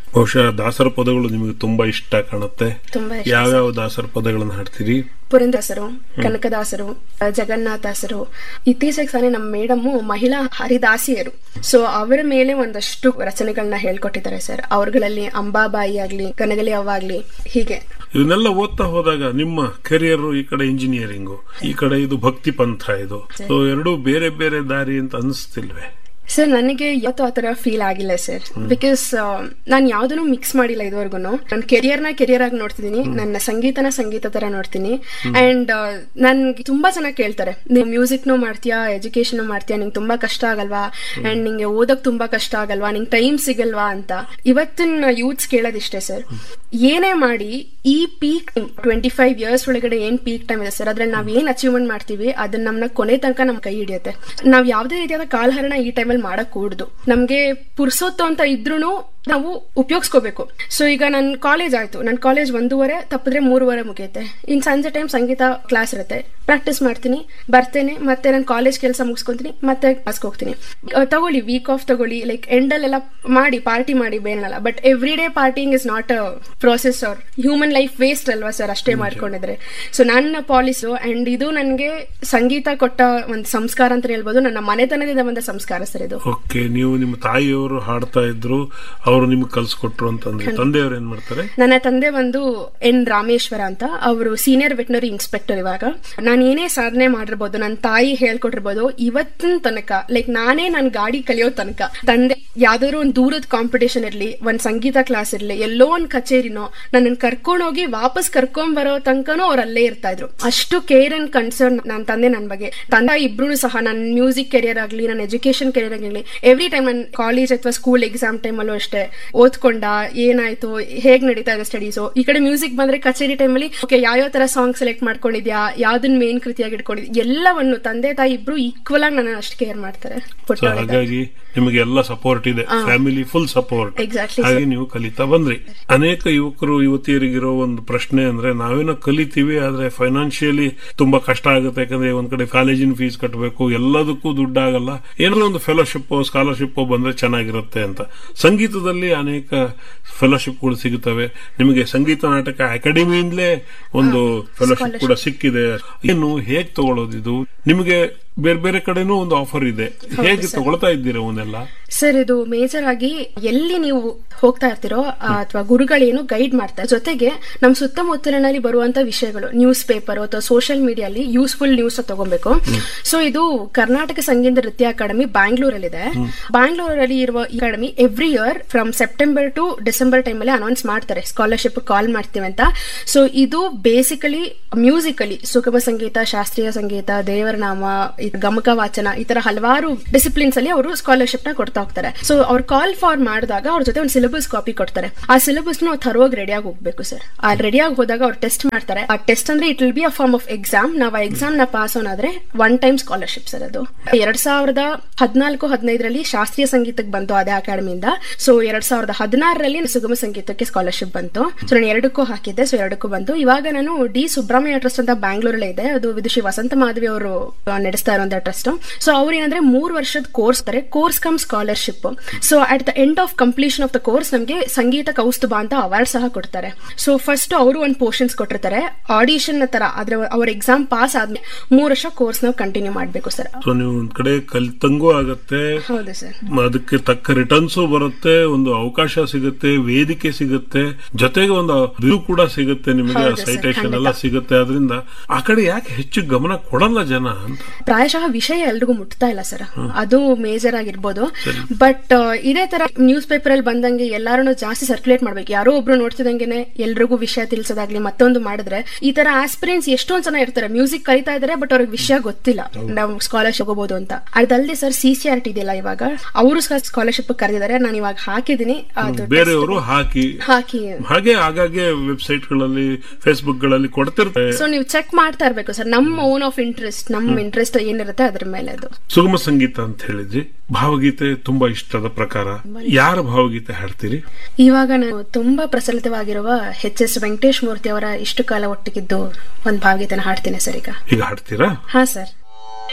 ಬಹುಶಃ ದಾಸರ ಪದಗಳು ನಿಮಗೆ ತುಂಬಾ ಇಷ್ಟ ಕಾಣುತ್ತೆ ತುಂಬಾ ಇಷ್ಟ ಯಾವ್ಯಾವ ದಾಸರ ಪದಗಳನ್ನ ಹಾಡ್ತೀರಿ ಪುರಂದಾಸರು ಕನಕದಾಸರು ಜಗನ್ನಾಥಾಸರು ಇತ್ತೀಚೆಗೆ ಸಾರಿ ನಮ್ಮ ಮೇಡಮ್ಮು ಮಹಿಳಾ ಹರಿದಾಸಿಯರು ಸೊ ಅವರ ಮೇಲೆ ಒಂದಷ್ಟು ರಚನೆಗಳನ್ನ ಹೇಳ್ಕೊಟ್ಟಿದ್ದಾರೆ ಸರ್ ಅವ್ರಗಳಲ್ಲಿ ಅಂಬಾಬಾಯಿ ಆಗ್ಲಿ ಕನಗಲಿ ಅವ್ವ ಆಗ್ಲಿ ಹೀಗೆ ಇವನ್ನೆಲ್ಲ ಓದ್ತಾ ಹೋದಾಗ ನಿಮ್ಮ ಕೆರಿಯರ್ ಈ ಕಡೆ ಇಂಜಿನಿಯರಿಂಗು ಈ ಕಡೆ ಇದು ಭಕ್ತಿ ಪಂಥ ಇದು ಸೊ ಎರಡೂ ಬೇರೆ ಬೇರೆ ದಾರಿ ಅಂತ ಅನಿಸ್ತಿಲ್ವೇ ಸರ್ ನನಗೆ ಯಾವತ್ತೂ ಆ ತರ ಫೀಲ್ ಆಗಿಲ್ಲ ಸರ್ ಬಿಕಾಸ್ ನಾನು ಯಾವ್ದನ್ನು ಮಿಕ್ಸ್ ಮಾಡಿಲ್ಲ ಇದುವರೆಗೂ ನನ್ನ ಕೆರಿಯರ್ ನ ಕೆರಿಯರ್ ಆಗಿ ನೋಡ್ತಿದ್ದೀನಿ ನನ್ನ ಸಂಗೀತನ ಸಂಗೀತ ತರ ನೋಡ್ತೀನಿ ಅಂಡ್ ನನ್ಗೆ ತುಂಬಾ ಚೆನ್ನಾಗಿ ಕೇಳ್ತಾರೆ ನೀವು ಮ್ಯೂಸಿಕ್ನು ಮಾಡ್ತೀಯಾ ಎಜುಕೇಶನ್ ಮಾಡ್ತೀಯಾ ನಿಂಗೆ ತುಂಬಾ ಕಷ್ಟ ಆಗಲ್ವಾ ಅಂಡ್ ನಿಂಗೆ ಓದಕ್ ತುಂಬಾ ಕಷ್ಟ ಆಗಲ್ವಾ ನಿಂಗೆ ಟೈಮ್ ಸಿಗಲ್ವಾ ಅಂತ ಇವತ್ತಿನ ಯೂತ್ಸ್ ಕೇಳೋದಿಷ್ಟೇ ಸರ್ ಏನೇ ಮಾಡಿ ಈ ಪೀಕ್ ಟ್ವೆಂಟಿ ಫೈವ್ ಇಯರ್ಸ್ ಒಳಗಡೆ ಏನ್ ಪೀಕ್ ಟೈಮ್ ಇದೆ ಸರ್ ಅದ್ರಲ್ಲಿ ನಾವ್ ಏನ್ ಅಚೀವ್ಮೆಂಟ್ ಮಾಡ್ತೀವಿ ಅದನ್ನ ನಮ್ನ ಕೊನೆ ತನಕ ನಮ್ ಕೈ ಹಿಡಿಯುತ್ತೆ ನಾವ್ ಯಾವ್ದೇ ರೀತಿಯಾದ ಕಾಲಹರಣ ಈ ಟೈಮಲ್ಲಿ ಮಾಡಕ್ ಕೂಡ್ದು ನಮ್ಗೆ ಪುರ್ಸೊತ್ತು ಅಂತ ಇದ್ರೂನು ನಾವು ಉಪಯೋಗಿಸ್ಕೋಬೇಕು ಸೊ ಈಗ ನನ್ ಕಾಲೇಜ್ ಆಯ್ತು ನನ್ ಕಾಲೇಜ್ ಒಂದೂವರೆ ತಪ್ಪಿದ್ರೆ ಮೂರುವರೆ ಮುಗಿಯುತ್ತೆ ಇನ್ ಸಂಜೆ ಟೈಮ್ ಸಂಗೀತ ಕ್ಲಾಸ್ ಇರುತ್ತೆ ಪ್ರಾಕ್ಟೀಸ್ ಮಾಡ್ತೀನಿ ಬರ್ತೇನೆ ಮತ್ತೆ ನಾನು ಕಾಲೇಜ್ ಕೆಲಸ ಮುಗಿಸ್ಕೊಂತೀನಿ ಮತ್ತೆ ಕ್ಲಾಸ್ಗೆ ಹೋಗ್ತೀನಿ ಅಹ್, ತಗೊಳ್ಳಿ ವೀಕ್ ಆಫ್ ತಗೊಳ್ಳಿ ಲೈಕ್ ಎಂಡಲ್ಲೆಲ್ಲ ಮಾಡಿ ಪಾರ್ಟಿ ಮಾಡಿ ಬೇನಲ್ಲ but every day parting is not a process our human life waste ಅಲ್ವಾ ಸರ್ ಅಷ್ಟೇ ಮಾಡ್ಕೊಂಡಿದ್ರೆ ಸೊ ನನ್ನ ಪಾಲಿಸು ಅಂಡ್ ಇದು ನನಗೆ ಸಂಗೀತ ಕೊಟ್ಟ ಒಂದು ಸಂಸ್ಕಾರ ಅಂತ ಹೇಳ್ಬೋದು ನನ್ನ ಮನೆತನದಿಂದ ಬಂದ ಸಂಸ್ಕಾರ ಸರ್ ಇದು ಓಕೆ ನೀವು ನಿಮ್ಮ ತಾಯಿಯವರು ಹಾಡ್ತಾ ಇದ್ರು ಅವರು ನಿಮ್ಗೆ ಕಲ್ಸ್ಕೊಟ್ರು ಅಂತಂದ್ರೆ ತಂದೆಯವರು ಏನ್ ಮಾಡ್ತಾರೆ ನನ್ನ ತಂದೆ ಒಂದು ಎನ್ ರಾಮೇಶ್ವರ ಅಂತ ಅವರು ಸೀನಿಯರ್ ವೆಟನರಿ ಇನ್ಸ್ಪೆಕ್ಟರ್ ಇವಾಗ ನಾನು ಏನೇ ಸಾಧನೆ ಮಾಡಿರ್ಬೋದು ನನ್ನ ತಾಯಿ ಹೇಳ್ಕೊಟ್ಟಿರ್ಬೋದು ಇವತ್ತಿನ ತನಕ ಲೈಕ್ ನಾನೇ ನನ್ನ ಗಾಡಿ ಕಲಿಯೋ ತನಕ ತಂದೆ ಯಾವ್ದಾದ್ರು ಒಂದು ದೂರದ ಕಾಂಪಿಟೇಷನ್ ಇರ್ಲಿ ಒಂದ್ ಸಂಗೀತ ಕ್ಲಾಸ್ ಇರ್ಲಿ ಎಲ್ಲೋ ಒಂದ್ ಕಚೇರಿನೋ ನನ್ನ ಕರ್ಕೊಂಡೋಗಿ ವಾಪಸ್ ಕರ್ಕೊಂಡ್ ಬರೋ ತನಕನೂ ಅವ್ರು ಅಲ್ಲೇ ಇರ್ತಾ ಇದ್ರು ಅಷ್ಟು ಕೇರ್ ಅಂಡ್ ಕನ್ಸರ್ನ್ ನನ್ನ ತಂದೆ ನನ್ನ ಬಗ್ಗೆ ತಂದೆ ಇಬ್ರು ಸಹ ನನ್ನ ಮ್ಯೂಸಿಕ್ ಕೆರಿಯರ್ ಆಗ್ಲಿ ನನ್ನ ಎಜುಕೇಶನ್ ಕೆರಿಯರ್ ಆಗಲಿ ಎವ್ರಿ ಟೈಮ್ ನನ್ನ ಕಾಲೇಜ್ ಅಥವಾ ಸ್ಕೂಲ್ ಎಕ್ಸಾಮ್ ಟೈಮಲ್ಲೂ ಅಷ್ಟೇ ಓದ್ಕೊಂಡ ಏನಾಯ್ತು ಹೇಗ್ ನಡೀತಾ ಇದೆ ಸ್ಟಡೀಸು ಈ ಕಡೆ ಮ್ಯೂಸಿಕ್ ಬಂದ್ರೆ ಕಚೇರಿ ಟೈಮಲ್ಲಿ ಓಕೆ ಯಾವ ತರ ಸಾಂಗ್ ಸೆಲೆಕ್ಟ್ ಮಾಡ್ಕೊಂಡಿದ್ಯಾ ಯಾವ್ದನ್ನ ಮೇನ್ ಕೃತಿಯಾಗಿ ಇಟ್ಕೊಂಡಿದ್ಯಾ ಎಲ್ಲವನ್ನು ತಂದೆ ತಾಯಿ ಇಬ್ರು ಈಕ್ವಲ್ ಆಗಿ ನನ್ನ ಅಷ್ಟು ಕೇರ್ ಮಾಡ್ತಾರೆ ಸೊ ಪುಟ್ಟವಳಿಗೆ. ಹಾಗಾಗಿ ನಿಮಗೆ ಎಲ್ಲ ಸಪೋರ್ಟ್ ಇದೆ ಫ್ಯಾಮಿಲಿ ಫುಲ್ ಸಪೋರ್ಟ್ Exactly, ಹಾಗೆ ನೀವು ಕಲಿತಾ ಬಂದ್ರಿ ಅನೇಕ ಯುವಕರು ಯುವತಿಯರಿಗಿರೋ ಒಂದು ಪ್ರಶ್ನೆ ಅಂದ್ರೆ ನಾವೇನೋ ಕಲಿತೀವಿ ಆದ್ರೆ ಫೈನಾನ್ಷಿಯಲಿ ತುಂಬಾ ಕಷ್ಟ ಆಗುತ್ತೆ ಯಾಕಂದ್ರೆ ಒಂದ್ ಕಡೆ ಕಾಲೇಜಿನ ಫೀಸ್ ಕಟ್ಟಬೇಕು ಎಲ್ಲದಕ್ಕೂ ದುಡ್ಡಾಗಲ್ಲ ಏನಾದ್ರು ಒಂದು ಫೆಲೋಶಿಪ್ ಸ್ಕಾಲರ್ಶಿಪ್ ಬಂದ್ರೆ ಚೆನ್ನಾಗಿರುತ್ತೆ ಅಂತ ಸಂಗೀತದಲ್ಲಿ ಅನೇಕ ಫೆಲೋಶಿಪ್ಗಳು ಸಿಗುತ್ತವೆ ನಿಮಗೆ ಸಂಗೀತ ನಾಟಕ ಅಕಾಡೆಮಿಯಿಂದಲೇ ಒಂದು ಫೆಲೋಶಿಪ್ ಕೂಡ ಸಿಕ್ಕಿದೆ ಏನು ಹೇಗ್ ತಗೊಳ್ಳೋದಿದು ನಿಮಗೆ ಬೇರೆ ಬೇರೆ ಕಡೆನೂ ಒಂದು ಆಫರ್ ಇದೆ ಹೇಗೆ ತಗೊಳ್ತಾ ಇದ್ದೀರಾ ಅವನ್ನೆಲ್ಲ ಸರ್ ಇದು ಮೇಜರ್ ಆಗಿ ಎಲ್ಲಿ ನೀವು ಹೋಗ್ತಾ ಇರ್ತೀರೋ ಅಥವಾ ಗುರುಗಳೇನು ಗೈಡ್ ಮಾಡ್ತಾರೆ ಜೊತೆಗೆ ನಮ್ಮ ಸುತ್ತಮುತ್ತಲಿನಲ್ಲಿ ಬರುವಂತ ವಿಷಯಗಳು ನ್ಯೂಸ್ ಪೇಪರ್ ಅಥವಾ ಸೋಷಿಯಲ್ ಮೀಡಿಯಲ್ಲಿ ಯೂಸ್ಫುಲ್ ನ್ಯೂಸ್ ತಗೋಬೇಕು ಸೊ ಇದು ಕರ್ನಾಟಕ ಸಂಗೀತ ನೃತ್ಯ ಅಕಾಡೆಮಿ ಬ್ಯಾಂಗ್ಳೂರಲ್ಲಿದೆ ಬ್ಯಾಂಗ್ಳೂರಲ್ಲಿ ಇರುವ ಈ academy every year from September to December time ಅಲ್ಲಿ ಅನೌನ್ಸ್ ಮಾಡ್ತಾರೆ ಸ್ಕಾಲರ್ಶಿಪ್ ಕಾಲ್ ಮಾಡ್ತೀವಿ ಅಂತ ಸೊ ಇದು ಬೇಸಿಕಲಿ ಮ್ಯೂಸಿಕಲಿ ಸುಗಮ ಸಂಗೀತ ಶಾಸ್ತ್ರೀಯ ಸಂಗೀತ ದೇವರ ನಾಮ ಈ ಗಮಕ ವಾಚನ ಈ ತರ ಹಲವಾರು ಡಿಸಿಪ್ಲಿನ್ಸ್ ಅಲ್ಲಿ ಅವರು ಸ್ಕಾಲರ್ಶಿಪ್ ನ ಕೊಡ್ತಾ ಹೋಗ್ತಾರೆ ಸೊ ಅವ್ರು ಕಾಲ್ ಫಾರ್ ಮಾಡಿದಾಗ ಅವ್ರ ಜೊತೆ ಒಂದು ಸಿಲೆಬಸ್ ಕಾಪಿ ಕೊಡ್ತಾರೆ ಆ ಸಿಲೆಬಸ್ ನಾವು ಥರೋಗಿ ರೆಡಿಯಾಗಿ ಹೋಗ್ಬೇಕು ಸರ್ ಆ ರೆಡಿಯಾಗಿ ಹೋದಾಗ ಅವ್ರು ಟೆಸ್ಟ್ ಮಾಡ್ತಾರೆ ಆ ಟೆಸ್ಟ್ ಅಂದ್ರೆ it will be a form of exam ನಾವು ಆ ಎಕ್ಸಾಮ್ ನ ಪಾಸ್ ಆದ್ರೆ ಒನ್ ಟೈಮ್ ಸ್ಕಾಲರ್ಶಿಪ್ ಸರ್ ಅದು ಎರಡ್ ಸಾವಿರದ ಹದಿನಾಲ್ಕು ಹದಿನೈದರಲ್ಲಿ ಶಾಸ್ತ್ರೀಯ ಸಂಗೀತಕ್ಕೆ ಬಂತು ಅದೇ ಅಕಾಡೆಮಿಯಿಂದ ಸೊ ಎರಡ್ ಸಾವಿರದ ಹದಿನಾರರಲ್ಲಿ ಸುಗಮ ಸಂಗೀತಕ್ಕೆ ಸ್ಕಾಲರ್ಶಿಪ್ ಬಂತು ಸೊ ನಾನು ಎರಡಕ್ಕೂ ಹಾಕಿದ್ದೆ ಸೊ ಎರಡಕ್ಕೂ ಬಂತು ಇವಾಗ ನಾನು ಡಿ ಸುಬ್ರಹ್ಮಣ್ಯ ಟ್ರಸ್ಟ್ ಅಂತ ಬ್ಯಾಂಗ್ಳೂರಲ್ಲೇ ಇದೆ ಅದು ವಿದುಷಿ ವಸಂತ ಮಾಧವಿ ಅವರು ನಡೆಸ್ತಾ ಇರುವಂತ ಟ್ರಸ್ಟ್ ಸೊ ಅವ್ರು ಏನಂದ್ರೆ ಮೂರ್ ವರ್ಷದ ಕೋರ್ಸ್ ತಾರೆ course cum scholarship so at the end of completion of the course ನಮಗೆ ಸಂಗೀತ ಕೌಸ್ತುಭ ಅಂತ ಅವಾರ್ಡ್ ಸಹ ಕೊಡ್ತಾರೆ ಸೊ ಫಸ್ಟ್ ಅವರು ಒಂದು ಪೋರ್ಷನ್ಸ್ ಕೊಟ್ಟಿರ್ತಾರೆ ಆಡಿಷನ್ ತರ ಆದ್ರೆ ಅವ್ರ ಎಕ್ಸಾಮ್ ಪಾಸ್ ಆದ್ಮೇಲೆ ಮೂರ್ ವರ್ಷ ಕೋರ್ಸ್ ನಾವು ಕಂಟಿನ್ಯೂ ಮಾಡ್ಬೇಕು ಸರ್ ಸೊ ನೀವು ಒಂದ್ ಕಡೆ ಕಲಿತಂಗೂ ಆಗತ್ತೆ ಹೌದು ಸರ್ ಅದಕ್ಕೆ ತಕ್ಕ ರಿಟರ್ನ್ಸು ಬರುತ್ತೆ ಒಂದು ಅವಕಾಶ ಸಿಗುತ್ತೆ ವೇದಿಕೆ ಸಿಗುತ್ತೆ ಜೊತೆಗೆ ಒಂದು ವ್ಯೂ ಕೂಡ ಸಿಗುತ್ತೆ ನಿಮಗೆ ಹೌದು sir, ಸೈಟೇಷನ್ ಎಲ್ಲ ಸಿಗುತ್ತೆ ಅದರಿಂದ ಆ ಕಡೆ ಯಾಕೆ ಹೆಚ್ಚು ಗಮನ ಕೊಡಲ್ಲ ಜನ ಅಂತ ಪ್ರಾಯಶಃ ವಿಷಯ ಎಲ್ರಿಗೂ ಮುಟ್ತಾ ಇಲ್ಲ ಸರ್ ಅದು ಮೇಜರ್ ಆಗಿರ್ಬೋದು ಬಟ್ ಇದೇ ತರ ನ್ಯೂಸ್ ಪೇಪರ್ ಅಲ್ಲಿ ಬಂದಂಗೆ ಎಲ್ಲಾರನು ಜಾಸ್ತಿ ಸರ್ಕ್ಯುಲೇಟ್ ಮಾಡ್ಬೇಕು ಯಾರೋ ಒಬ್ರು ನೋಡ್ತಿದಂಗೆನೆ ಎಲ್ರಿಗೂ ವಿಷಯ ತಿಳಿಸೋದಾಗ್ಲಿ ಮತ್ತೊಂದು ಮಾಡಿದ್ರೆ ಈ ತರ ಆಸ್ಪಿರೆಂಟ್ಸ್ ಎಷ್ಟೊಂದ್ ಜನ ಇರ್ತಾರೆ ಮ್ಯೂಸಿಕ್ ಕಲಿತಾ ಇದಾರೆ ಬಟ್ ಅವ್ರಿಗೆ ವಿಷಯ ಗೊತ್ತಿಲ್ಲ ನಾವು ಸ್ಕಾಲರ್ಶಿಪ್ ಹೋಗಬಹುದು ಅಂತ ಅದಲ್ಲದೆ sir C C R T ಇದೆಯಲ್ಲ ಇವಾಗ ಅವರು ಸ್ಕಾಲರ್ಶಿಪ್ ಕರೆದಿದ್ದಾರೆ ನಾನು ಇವಾಗ ಹಾಕಿದೀನಿ ಅದು ಬೇರೆಯವರು ಹಾಕಿ ಹಾಕಿ ಹಾಗೆ ಆಗಾಗ್ಗೆ ವೆಬ್ಸೈಟ್ ಗಳಲ್ಲಿ ಫೇಸ್ಬುಕ್ ಗಳಲ್ಲಿ ಕೊಡ್ತಿರ್ತಾರೆ ಸೊ ನೀವು ಚೆಕ್ ಮಾಡ್ತಾ ಇರ್ಬೇಕು ಸರ್ ನಮ್ಮ ಓನ್ ಆಫ್ ಇಂಟ್ರೆಸ್ಟ್ ನಮ್ಮ ಇಂಟ್ರೆಸ್ಟ್ ಏನಿರುತ್ತೆ ಅದ್ರ ಮೇಲೆ ಅದು ಸುಗಮ ಸಂಗೀತ ಅಂತ ಹೇಳಿದ್ರಿ ಭಾವಗೀತೆ ತುಂಬಾ ಇಷ್ಟದ ಪ್ರಕಾರ ಯಾರ ಭಾವಗೀತೆ ಹಾಡ್ತೀರಿ ಇವಾಗ ನಾನು ತುಂಬಾ ಪ್ರಚಲಿತವಾಗಿರುವ ಎಚ್ ಎಸ್ ವೆಂಕಟೇಶ್ ಮೂರ್ತಿ ಅವರ ಇಷ್ಟು ಕಾಲ ಒಟ್ಟಿಗಿದ್ದು ಒಂದು ಭಾವಗೀತೆನ ಹಾಡ್ತೀನಿ ಸರ್ ಈಗ ಈಗ ಹಾಡ್ತೀರಾ ಹಾ ಸರ್